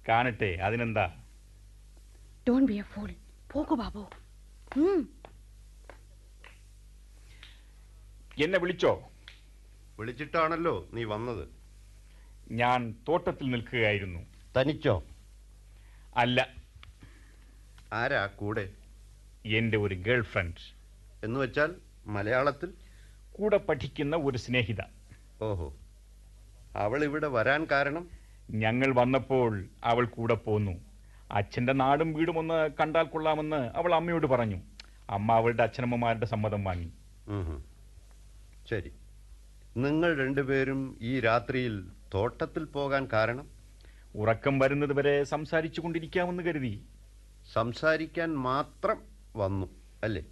കാണട്ടെ അതിനെന്താ don't be A fool പോകൂ ബാബു ഉം. എന്നെ വിളിച്ചോ വിളിച്ചിട്ടാണല്ലോ നീ വന്നത് ഞാൻ തോട്ടത്തിൽ നിൽക്കുകയായിരുന്നു തനിച്ചോ അല്ല ആരാ കൂടെ എൻ്റെ ഒരു ഗേൾ ഫ്രണ്ട് എന്ന് വെച്ചാൽ മലയാളത്തിൽ കൂടെ പഠിക്കുന്ന ഒരു സ്നേഹിത ഓഹോ അവൾ ഇവിടെ വരാൻ കാരണം ഞങ്ങൾ വന്നപ്പോൾ അവൾ കൂടെ പോന്നു അച്ഛൻ്റെ നാടും വീടും ഒന്ന് കണ്ടാൽ കൊള്ളാമെന്ന് അവൾ അമ്മയോട് പറഞ്ഞു അമ്മ അവളുടെ അച്ഛനമ്മമാരുടെ സമ്മതം വാങ്ങി ഉം ഹും. ശരി നിങ്ങൾ രണ്ടുപേരും ഈ രാത്രിയിൽ തോട്ടത്തിൽ പോകാൻ കാരണം ഉറക്കം വരുന്നത് വരെ സംസാരിച്ചു കൊണ്ടിരിക്കാമെന്ന് കരുതി സംസാരിക്കാൻ മാത്രം വന്നു അല്ലേ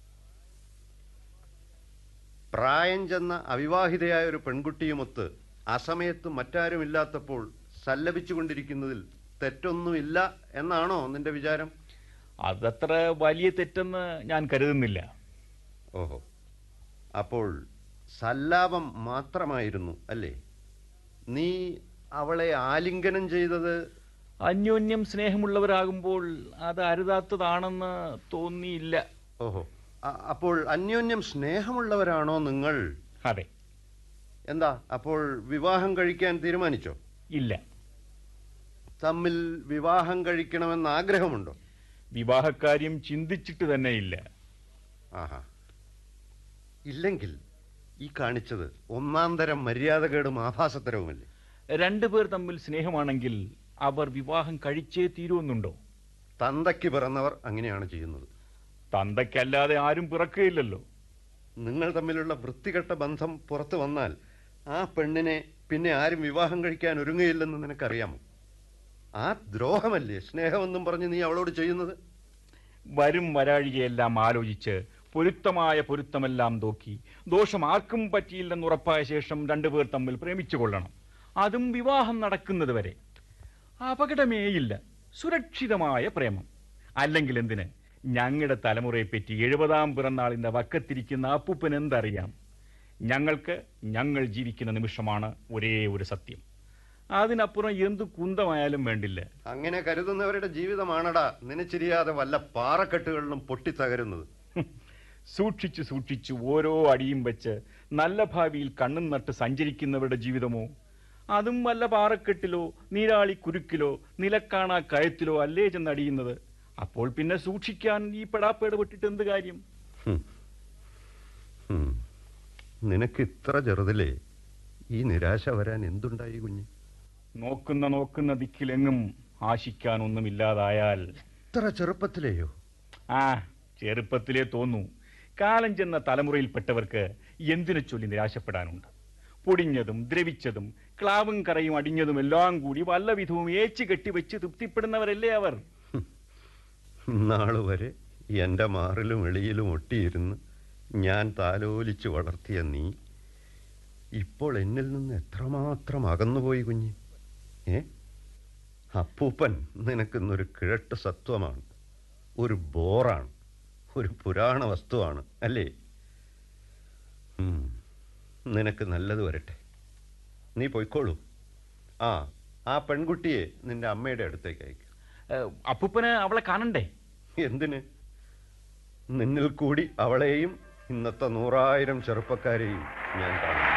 പ്രായം ചെന്ന അവിവാഹിതയായ ഒരു പെൺകുട്ടിയുമൊത്ത് അസമയത്ത് മറ്റാരുമില്ലാത്തപ്പോൾ സല്ലപിച്ചുകൊണ്ടിരിക്കുന്നതിൽ തെറ്റൊന്നുമില്ല എന്നാണോ നിന്റെ വിചാരം അതത്ര വലിയ തെറ്റെന്ന് ഞാൻ കരുതുന്നില്ല ഓഹോ അപ്പോൾ സല്ലാപം മാത്രമായിരുന്നു അല്ലേ നീ അവളെ ആലിംഗനം ചെയ്തത് അന്യോന്യം സ്നേഹമുള്ളവരാകുമ്പോൾ അത് അരുതാത്തതാണെന്ന് തോന്നിയില്ല ഓഹോ അ- അപ്പോൾ അന്യോന്യം സ്നേഹമുള്ളവരാണോ നിങ്ങൾ അതെ എന്താ അപ്പോൾ വിവാഹം കഴിക്കാൻ തീരുമാനിച്ചോ ഇല്ല തമ്മിൽ വിവാഹം കഴിക്കണമെന്ന് ആഗ്രഹമുണ്ടോ വിവാഹക്കാര്യം ചിന്തിച്ചിട്ട് തന്നെ ഇല്ല ആഹാ ഇല്ലെങ്കിൽ ഈ കാണിച്ചത് ഒന്നാം തരം മര്യാദകേടും ആഭാസത്തരവുമല്ലേ രണ്ടുപേർ തമ്മിൽ സ്നേഹമാണെങ്കിൽ അവർ വിവാഹം കഴിച്ചേ തീരുമെന്നുണ്ടോ തന്തയ്ക്ക് പിറന്നവർ അങ്ങനെയാണ് ചെയ്യുന്നത് തന്തയ്ക്കല്ലാതെ ആരും പിറക്കുകയില്ലല്ലോ നിങ്ങൾ തമ്മിലുള്ള വൃത്തികെട്ട ബന്ധം പുറത്തു വന്നാൽ ആ പെണ്ണിനെ പിന്നെ ആരും വിവാഹം കഴിക്കാൻ ഒരുങ്ങയില്ലെന്ന് നിനക്കറിയാമോ ആ ദ്രോഹമല്ലേ സ്നേഹമെന്നും പറഞ്ഞ് നീ അവളോട് ചെയ്യുന്നത് വരും വരാഴികയെല്ലാം ആലോചിച്ച് പൊരുത്തമായ പൊരുത്തമെല്ലാം നോക്കി ദോഷം ആർക്കും പറ്റിയില്ലെന്ന് ഉറപ്പായ ശേഷം രണ്ടുപേർ തമ്മിൽ പ്രേമിച്ചു കൊള്ളണം അതും വിവാഹം നടക്കുന്നത് വരെ അപകടമേയില്ല സുരക്ഷിതമായ പ്രേമം അല്ലെങ്കിൽ എന്തിന് ഞങ്ങളുടെ തലമുറയെപ്പറ്റി എഴുപതാം പിറന്നാളിന്റെ വക്കത്തിരിക്കുന്ന അപ്പൂപ്പൻ എന്തറിയാം ഞങ്ങൾക്ക് ഞങ്ങൾ ജീവിക്കുന്ന നിമിഷമാണ് ഒരേ ഒരു സത്യം അതിനപ്പുറം എന്തു കുന്തമായാലും വേണ്ടില്ല അങ്ങനെ കരുതുന്നവരുടെ ജീവിതമാണടാ നനച്ചിരിയാതെ വല്ല പാറക്കെട്ടുകളിലും പൊട്ടിത്തകരുന്നത് സൂക്ഷിച്ചു സൂക്ഷിച്ചു ഓരോ അടിയും വെച്ച് നല്ല ഭാവിയിൽ കണ്ണും നട്ട് സഞ്ചരിക്കുന്നവരുടെ ജീവിതമോ അതും വല്ല പാറക്കെട്ടിലോ നീരാളി കുരുക്കിലോ നിലക്കാണാ കയത്തിലോ അല്ലേ ചെന്നടിയുന്നത് അപ്പോൾ പിന്നെ സൂക്ഷിക്കാൻ ഈ പെടാപ്പേട് പെട്ടിട്ട് എന്ത് കാര്യം ഹും. ഹും. നിനക്ക് ഇത്ര ചെറുതിലേ ഈ നിരാശ വരാൻ എന്തുണ്ടായി കുഞ്ഞ് നോക്കുന്ന നോക്കുന്ന ദിക്കിലെങ്ങും ആശിക്കാനൊന്നുമില്ലാതായാൽ ഇത്ര ചെറുപ്പത്തിലെയോ ആ ചെറുപ്പത്തിലേ തോന്നൂ കാലം ചെന്ന തലമുറയിൽപ്പെട്ടവർക്ക് എന്തിനു ചൊല്ലി നിരാശപ്പെടാനുണ്ട് പൊടിഞ്ഞതും ദ്രവിച്ചതും ക്ലാവും കറയും അടിഞ്ഞതും എല്ലാം കൂടി വല്ല വിധവും ഏച്ചു കെട്ടിവെച്ച് തൃപ്തിപ്പെടുന്നവരല്ലേ അവർ നാള് വരെ എൻ്റെ മാറിലും എളിയിലും ഒട്ടിയിരുന്ന് ഞാൻ താലോലിച്ച് വളർത്തിയ നീ ഇപ്പോൾ എന്നിൽ നിന്ന് എത്രമാത്രം അകന്നുപോയി കുഞ്ഞ് ഏ അപ്പൂപ്പൻ നിനക്കിന്നൊരു കിഴട്ട് സത്വമാണ് ഒരു ബോറാണ് ഒരു പുരാണ വസ്തുവാണ് അല്ലേ ഉം. നിനക്ക് നല്ലത് വരട്ടെ നീ പൊയ്ക്കോളൂ ആ ആ പെൺകുട്ടിയെ നിന്റെ അമ്മയുടെ അടുത്തേക്ക് അയക്കും ഏഹ്, അപ്പൂപ്പന് അവളെ കാണണ്ടേ എന്തിന് നിന്നിൽ കൂടി അവളെയും ഇന്നത്തെ നൂറായിരം ചെറുപ്പക്കാരെയും ഞാൻ കാണും